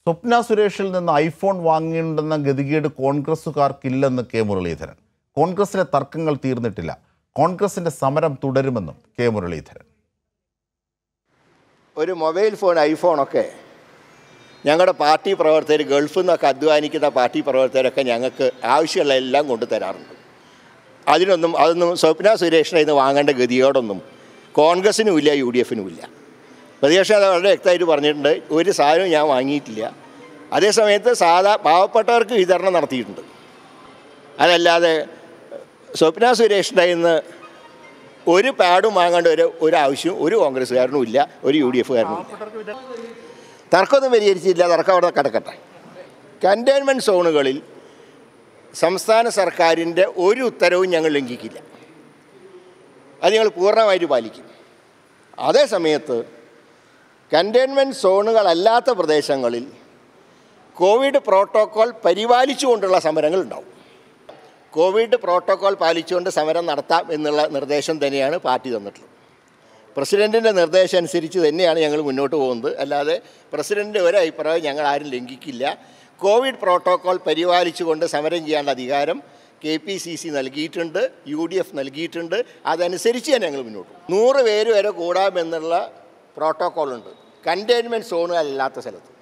സ്വപ്ന സുരേഷിൽ നിന്ന് ഐഫോൺ വാങ്ങിയിട്ടുണ്ടെന്ന ഗതികേട് കോൺഗ്രസുകാർക്കില്ലെന്ന് കെ മുരളീധരൻ കോൺഗ്രസിലെ തർക്കങ്ങൾ തീർന്നിട്ടില്ല കോൺഗ്രസിന്റെ സമരം തുടരുമെന്നും കെ മുരളീധരൻ ഒരു മൊബൈൽ ഫോൺ ഐഫോണൊക്കെ ഞങ്ങളുടെ പാർട്ടി പ്രവർത്തകർ ഗൾഫിൽ നിന്നൊക്കെ അധ്വാനിക്കുന്ന പാർട്ടി പ്രവർത്തകരൊക്കെ ഞങ്ങൾക്ക് ആവശ്യമുള്ള എല്ലാം കൊണ്ടു തരാറുണ്ട് അതിനൊന്നും അതൊന്നും സ്വപ്ന സുരേഷിനെ ഇന്ന് വാങ്ങേണ്ട ഗതിയോടൊന്നും കോൺഗ്രസിനും ഇല്ല യു ഡി എഫിനും ഇല്ല പ്രതിപക്ഷ നേതാവ് വളരെ വ്യക്തമായിട്ട് പറഞ്ഞിട്ടുണ്ട് ഒരു സാധനവും ഞാൻ വാങ്ങിയിട്ടില്ല അതേസമയത്ത് സാധാ പാവപ്പെട്ടവർക്ക് വിതരണം നടത്തിയിട്ടുണ്ട് അതല്ലാതെ സ്വപ്ന സുരേഷിൻ്റെ ഇന്ന് ഒരു പാഡും വാങ്ങേണ്ട ഒരു ഒരു ആവശ്യവും ഒരു കോൺഗ്രസ്സുകാരനും ഇല്ല ഒരു യു ഡി എഫുകാരനും ഇല്ല തർക്കമൊന്നും പരിഹരിച്ചില്ല തർക്കം അവിടെ കിടക്കട്ടെ കണ്ടെയ്ൻമെൻറ്റ് സോണുകളിൽ സംസ്ഥാന സർക്കാരിൻ്റെ ഒരു ഉത്തരവും ഞങ്ങൾ ലംഘിക്കില്ല അത് ഞങ്ങൾ പൂർണ്ണമായിട്ട് പാലിക്കും അതേ സമയത്ത് കണ്ടെയ്ൻമെൻറ്റ് സോണുകളല്ലാത്ത പ്രദേശങ്ങളിൽ കോവിഡ് പ്രോട്ടോക്കോൾ പരിപാലിച്ചുകൊണ്ടുള്ള സമരങ്ങൾ ഉണ്ടാവും കോവിഡ് പ്രോട്ടോക്കോൾ പാലിച്ചുകൊണ്ട് സമരം നടത്താം എന്നുള്ള നിർദ്ദേശം തന്നെയാണ് പാർട്ടി തന്നിട്ടുള്ളത് പ്രസിഡൻറ്റിൻ്റെ നിർദ്ദേശം അനുസരിച്ച് തന്നെയാണ് ഞങ്ങൾ മുന്നോട്ട് പോകുന്നത് അല്ലാതെ പ്രസിഡൻറ്റിൻ്റെ ഒരു അഭിപ്രായം ഞങ്ങൾ ആരും ലംഘിക്കില്ല കോവിഡ് പ്രോട്ടോക്കോൾ പരിപാലിച്ചുകൊണ്ട് സമരം ചെയ്യാനുള്ള അധികാരം കെ പി സി സി നൽകിയിട്ടുണ്ട് യു ഡി എഫ് നൽകിയിട്ടുണ്ട് അതനുസരിച്ച് തന്നെ ഞങ്ങൾ മുന്നോട്ട് പോകും നൂറ് പേര് വരെ കൂടാമെന്നുള്ള പ്രോട്ടോക്കോളുണ്ട് കണ്ടെയ്ൻമെൻറ്റ് സോണുകളല്ലാത്ത സ്ഥലത്ത്